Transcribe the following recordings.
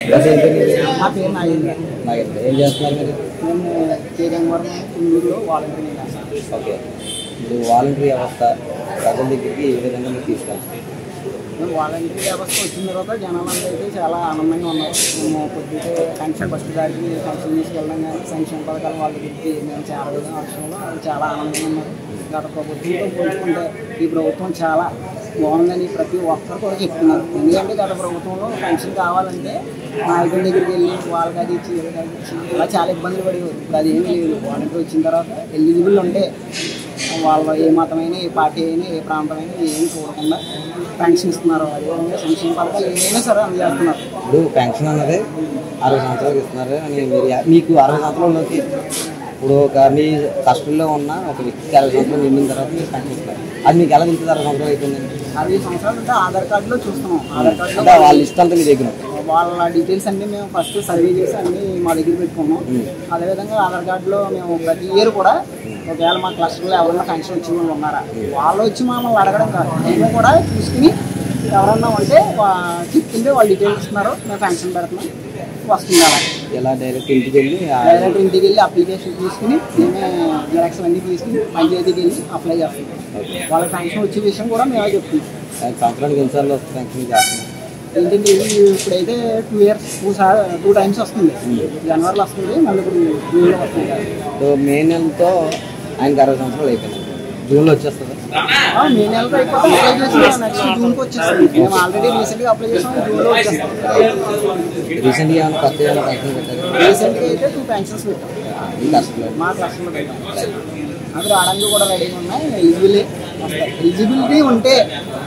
అదే ఏంటండి ఇది? నా పేరు నాగేంద్ర నాగేంద్ర ఏం చేస్తున్నారు మీరు మేము కేగంగవరం ఊళ్ళో వాలంటీర్ చేస్తాం ఓకే ఇప్పుడు వాలంటరీ వ్యవస్థ ప్రజల దగ్గరికి ఏ విధంగా మీరు తీసుకెళ్తారు మేము వాలంటీర్ వ్యవస్థ వచ్చిన తర్వాత జనాలందరూ అయితే చాలా ఆనందంగా ఉన్నారు మేము పొద్దుటే పెన్షన్ ఫస్ట్ దానికి పెన్షన్ తీసుకెళ్ళడం కానీ సంక్షేమ పథకాలు వాళ్ళ దగ్గరికి మేము చేరవేసిన విషయంలో వాళ్ళు చాలా ఆనందంగా ఉన్నారు గత ప్రభుత్వంతో పోల్చుకుంటే ఈ ప్రభుత్వం చాలా బాగుందని ప్రతి ఒక్కరు కూడా చెప్తున్నారు ఎందుకంటే గత ప్రభుత్వంలో పెన్షన్ కావాలంటే నాయకుల దగ్గరికి వెళ్ళి వాళ్ళకి అది ఇచ్చి వీళ్ళకి అది ఇచ్చి ఇలా చాలా ఇబ్బందులు పడేవారు ఇప్పుడు అది ఏమీ లేదు వాలంటీర్ వచ్చిన తర్వాత ఎలిజిబుల్ ఉంటే వాళ్ళ ఏ మతమైనా ఏ పార్టీ అయినా ఏ ప్రాంతమైనా ఏం చూడకుండా పెన్షన్ ఇస్తున్నారు అది విధంగా సంక్షేమ పథకాలు ఏమైనా సరే అందజేస్తున్నారు ఇప్పుడు పెన్షన్ అన్నది అరవై సంవత్సరాలకు ఇస్తున్నారు అని మీరు మీకు అరవై సంవత్సరాలలోకి ఇప్పుడు ఒక మీ కష్టంలో ఉన్న ఒక వ్యక్తికి అరవై సంవత్సరాలు నిండిన తర్వాత మీరు పెన్షన్ ఇస్తారు అది మీకు ఎలా తెలుస్తుంది అరవై సంవత్సరాలు అయిపోయిందండి అరవై సంవత్సరాలు అంటే ఆధార్ కార్డులో చూస్తున్నాం ఆధార్ కార్డులో అంటే వాళ్ళ లిస్ట్ అంతా మీ దగ్గర ఉంది. వాళ్ళ డీటెయిల్స్ అన్ని మేము ఫస్ట్ సర్వే చేసి అన్ని మా దగ్గర పెట్టుకున్నాం అదేవిధంగా ఆధార్ కార్డులో మేము ప్రతి ఇయర్ కూడా ఒకవేళ మా క్లస్టర్లో ఎవరైనా ఫంక్షన్ వచ్చిన వాళ్ళు ఉన్నారా వాళ్ళు వచ్చి మమ్మల్ని అడగడం కాదు మేము కూడా చూసుకుని ఎవరన్నా ఉంటే వా- చెప్తుంటే వాళ్ళు డీటెయిల్స్ ఇస్తున్నారు మేము ఫంక్షన్ పెడుతున్నాం వస్తుంది అలా ఇలా డైరెక్ట్ ఇంటికి వెళ్ళి ఆ డైరెక్ట్ ఇంటికి వెళ్ళి అప్లికేషన్ తీసుకుని మేమే జిరాక్స్ అన్నీ తీసుకుని పంచాయతీకి వెళ్ళి అప్లై చేస్తాం వాళ్ళకి ఫంక్షన్ వచ్చే విషయం కూడా మేమే చెప్తున్నాం సంవత్సరానికి ఎన్నిసార్లు వస్తుంది పెన్షన్ చేస్తున్నారు ఏంటంటే ఇది ఇప్పుడైతే two years two sir two times వస్తుంది జనవరిలో వస్తుంది మళ్ళీ ఇప్పుడు జూన్లో వస్తుంది సో మే నెలతో ఆయనకి అరవై సంవత్సరాలు అయిపోయినాయి జూన్లో వచ్చేస్తుంది ఆ, మే నెలలో అయిపోతే అప్లై చేసి నెక్స్ట్ జూన్కి వచ్చేస్తుంది మేము ఆల్రెడీ రీసెంట్గా అప్లై చేసాం జూన్లో వచ్చేస్తాం రీసెంట్గా ఏమైనా కొత్త ఏమైనా పెన్షన్ పెట్టారు రీసెంట్గా అయితే టూ పెన్షన్స్ పెట్టాం ఈ కష్టంలో మా క్లాస్లో పెట్టాం అవి రావడానికి కూడా రెడీగా ఉన్నాయి ఎలిజిబిలి వస్తాయి ఎలిజిబిలిటీ ఉంటే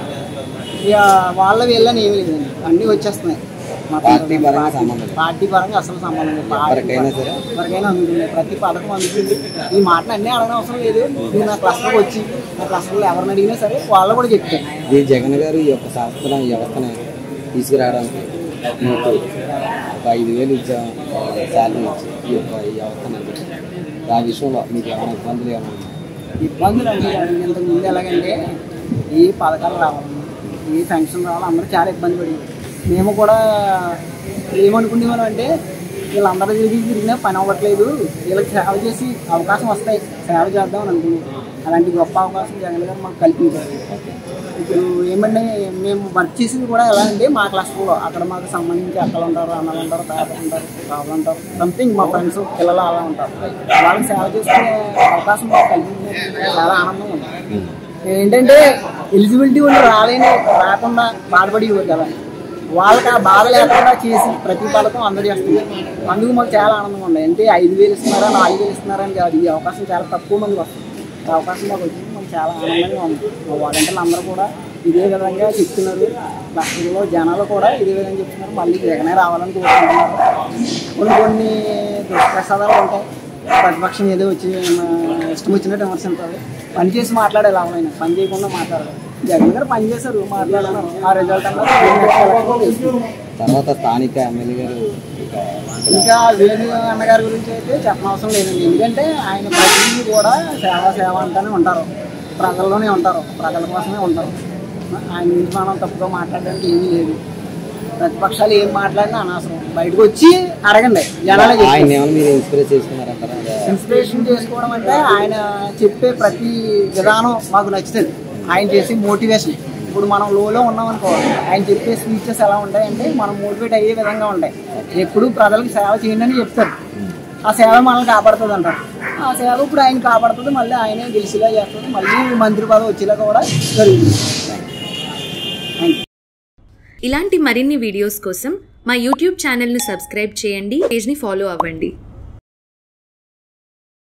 ఇక వాళ్ళ వీళ్ళని ఏమీ లేదండి అన్నీ వచ్చేస్తున్నాయి మా పార్టీ పరంగా సంబంధం లేదు. పార్టీ పరంగా అసలు సంబంధం లేదు పార్టీ ఎవరికైనా సరే ఎవరికైనా అందుతుంది ప్రతి పథకం అందుతుంది ఈ మాటలు అన్నీ అడగడం అవసరం లేదు మీరు నా క్లస్టర్కి వచ్చి నా క్లస్టర్లో ఎవరిని అడిగినా సరే వాళ్ళు కూడా చెప్తారు ఈ జగన్ గారు ఈ యొక్క సంస్థను ఈ వ్యవస్థని తీసుకురావడానికి మీకు ఒక ఐదు వేలు ఇచ్చాం శాలరీ ఇచ్చి ఈ యొక్క ఈ వ్యవస్థను అందించారు. ఆ విషయంలో మీకు ఏమైనా ఇబ్బందులు ఏమైనా ఉన్నాయా? ఇబ్బందులు అంటే ఇంతకు ముందు ఎలాగంటే ఈ పథకాలు రావాలి ఈ పెన్షన్ రావాలి అందరూ చాలా ఇబ్బంది పడేది మేము కూడా ఏమనుకునేవాళ్ళం అంటే వీళ్ళందరూ తిరిగి తిరిగినా పని అవ్వట్లేదు వీళ్ళకి సేవ చేసి అవకాశం వస్తాయి సేవ చేద్దాం అని అనుకున్నాం అలాంటి గొప్ప అవకాశం జగన్ గారు మాకు కల్పించారు ఇప్పుడు ఏమంటే మేము వర్క్ చేసింది కూడా ఎలా అంటే మా క్లాస్లో అక్కడ మాకు సంబంధించి అక్కలు ఉంటారు అన్నలు ఉంటారు తాతలు ఉంటారు బాబులు ఉంటారు సంథింగ్ మా ఫ్రెండ్స్ పిల్లలు అలా ఉంటారు వాళ్ళకి సేవ చేసుకునే అవకాశం మాకు కల్పించినప్పుడు చాలా ఆనందంగా ఉంది ఏంటంటే ఎలిజిబిలిటీ ఉండి రాలేని రాకుండా బాధపడేవారు కదా వాళ్ళకి ఆ బాధ లేకుండా చేసి ప్రతి పథకం అందజేస్తుంది అందుకు మాకు చాలా ఆనందంగా ఉంది అంటే ఐదు వేలు ఇస్తున్నారా నాలుగు వేలు ఇస్తున్నారా అని కాదు ఈ అవకాశం చాలా తక్కువ మందికి వస్తుంది ఆ అవకాశం మాకు వచ్చింది మాకు చాలా ఆనందంగా ఉంది మా వాలంటీర్లు అందరూ కూడా ఇదే విధంగా చెప్తున్నారు రాష్ట్రంలో జనాలు కూడా ఇదే విధంగా చెప్తున్నారు మళ్ళీ జగనే రావాలని కోరుకుంటున్నారు కొన్ని కొన్ని దుష్ప్రసాదాలు ఉంటాయి ప్రతిపక్షం ఏదో వచ్చి మా ఇష్టం వచ్చినట్టు విమర్శింటారు పని చేసి మాట్లాడాలి అవునైనా పని చేయకుండా మాట్లాడాలి జగన్ గారు పని చేశారు మాట్లాడారు ఆ రిజల్ట్ అన్నది తర్వాత స్థానిక ఎమ్మెల్యే గారు ఇక ఇంకా వేణు అన్నగారి గురించి అయితే చెప్పనవసరం లేదండి ఎందుకంటే ఆయన ప్రతిదీ కూడా సేవ సేవ అంటానే ఉంటారు ప్రజల్లోనే ఉంటారు ప్రజల కోసమే ఉంటారు ఆయన గురించి మనం తప్పుగా మాట్లాడడానికి ఏమీ లేదు ప్రతిపక్షాలు ఏం మాట్లాడినా అనవసరం బయటకు వచ్చి అడగండి జనాలే ఆయన చెప్తారు. ఏమైనా మీరు ఇన్స్పిరేట్ చేసుకున్నారంటారా అదే ఇన్స్పిరేషన్ చేసుకోవడం అంటే ఆయన చెప్పే ప్రతి విధానం మాకు నచ్చుతుంది ఆయన చేసే మోటివేషన్ ఇప్పుడు మనం లోలో ఉన్నాం అనుకో ఆయన చెప్పే స్పీచెస్ ఎలా ఉంటాయంటే మనం మోటివేట్ అయ్యే విధంగా ఉంటాయి ఎప్పుడు ప్రజలకు సేవ చేయండి అని చెప్తారు ఆ సేవ మనల్ని కాపాడుతుంది అంటారు ఆ సేవ ఇప్పుడు ఆయన కాపాడుతుంది మళ్ళీ ఆయనే గెలిచేలా చేస్తుంది మళ్ళీ మంత్రి పదవి వచ్చేలా కూడా జరుగుతుంది థ్యాంక్ యూ ఇలాంటి మరిన్ని వీడియోస్ కోసం మా యూట్యూబ్ ఛానల్ను సబ్స్క్రైబ్ చేయండి పేజ్ని ఫాలో అవ్వండి